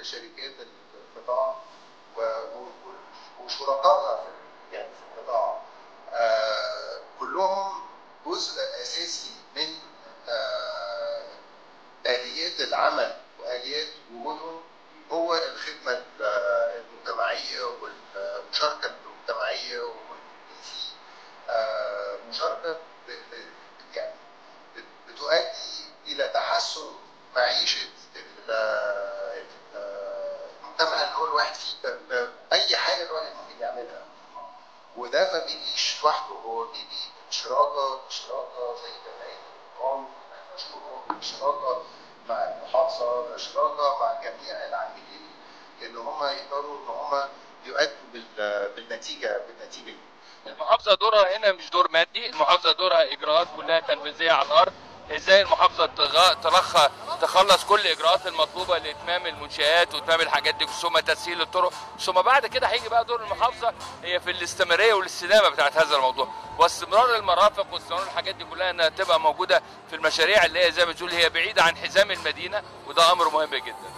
شركات القطاع و- و- وشركائها في يعني في القطاع آه، كلهم جزء اساسي من آه، اليات العمل واليات وجودهم هو الخدمه ال- المجتمعيه والمشاركه المجتمعيه ويكون في آه، مشاركه ب- ب- يعني بت- بتؤدي الى تحسن معيشه ال- ال- المجتمع اللي هو الواحد فيه ب- ب- اي حاجه الواحد ممكن يعملها وده ما بيجيش لوحده هو بيجي شراكه شراكه زي جمعيه القوم شراكه مع المحافظه شراكه مع جميع العاملين ان هم يقدروا ان هم يؤدوا بال- بالنتيجه بالنتيجه دي. المحافظه دورها هنا مش دور مادي المحافظه دورها اجراءات كلها تنفيذيه على الارض ازاي المحافظه تغ- ترخى تخلص كل الاجراءات المطلوبه لاتمام المنشات واتمام الحاجات دي ثم تسهيل الطرق ثم بعد كده هيجي بقى دور المحافظه هي في الاستمراريه والاستدامه بتاعت هذا الموضوع واستمرار المرافق واستمرار الحاجات دي كلها انها تبقى موجوده في المشاريع اللي هي زي ما بتقول هي بعيده عن حزام المدينه وده امر مهم جدا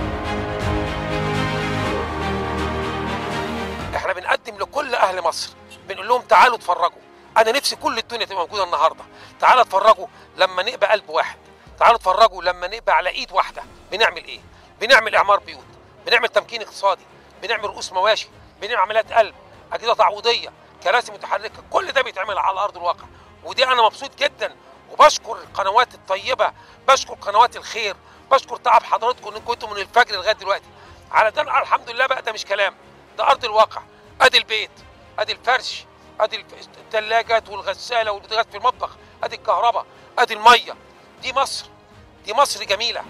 احنا بنقدم لكل اهل مصر بنقول لهم تعالوا اتفرجوا انا نفسي كل الدنيا تبقى موجوده النهارده تعالوا اتفرجوا لما نبقى قلب واحد تعالوا اتفرجوا لما نبقى على ايد واحده بنعمل ايه بنعمل اعمار بيوت بنعمل تمكين اقتصادي بنعمل رؤوس مواشي بنعمل عمليات قلب اجهزه تعويضيه كراسي متحركه كل ده بيتعمل على ارض الواقع ودي انا مبسوط جدا وبشكر القنوات الطيبه بشكر قنوات الخير بشكر تعب حضراتكم انكم كنتوا من الفجر لغايه دلوقتي على ده الحمد لله بقى ده مش كلام ده ارض الواقع ادي البيت ادي الفرش ادي الف- الثلاجات والغساله والبوتاجاز في المطبخ ادي الكهرباء ادي الميه دي مصر دي مصر جميله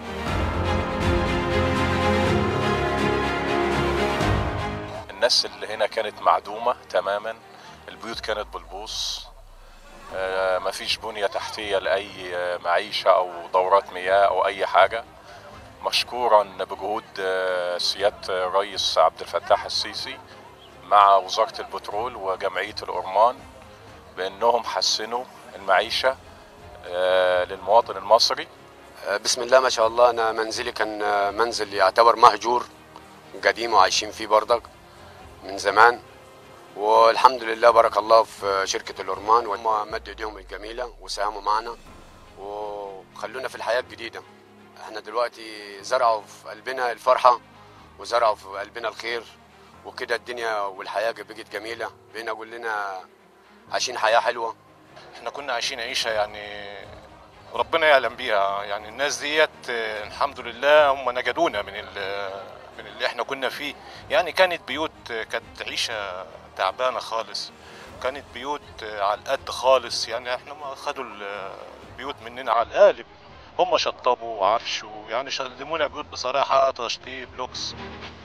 الناس اللي هنا كانت معدومة تماما البيوت كانت بالبوص آه، مفيش بنية تحتية لأي آه، معيشة أو دورات مياه أو أي حاجة مشكورا بجهود آه، سيادة الرئيس عبد الفتاح السيسي مع وزارة البترول وجمعية الأورمان بأنهم حسنوا المعيشة آه، للمواطن المصري بسم الله ما شاء الله انا منزلي كان منزل يعتبر مهجور قديم وعايشين فيه برضك من زمان والحمد لله بارك الله في شركة الأورمان وهم مدوا ايديهم الجميلة وساهموا معنا وخلونا في الحياة الجديدة احنا دلوقتي زرعوا في قلبنا الفرحة وزرعوا في قلبنا الخير وكده الدنيا والحياة بقت جميلة بقينا كلنا عايشين حياة حلوة احنا كنا عايشين عيشه يعني ربنا يعلم بيها يعني الناس ديت آه، الحمد لله هم نجدونا من ال- من اللي احنا كنا فيه يعني كانت بيوت آه، كانت عيشه تعبانه خالص كانت بيوت آه، على القد خالص يعني احنا ما خدوا ال- البيوت مننا على القالب هم شطبوا وعفشوا يعني شلمونا بيوت بصراحه تشطيب لوكس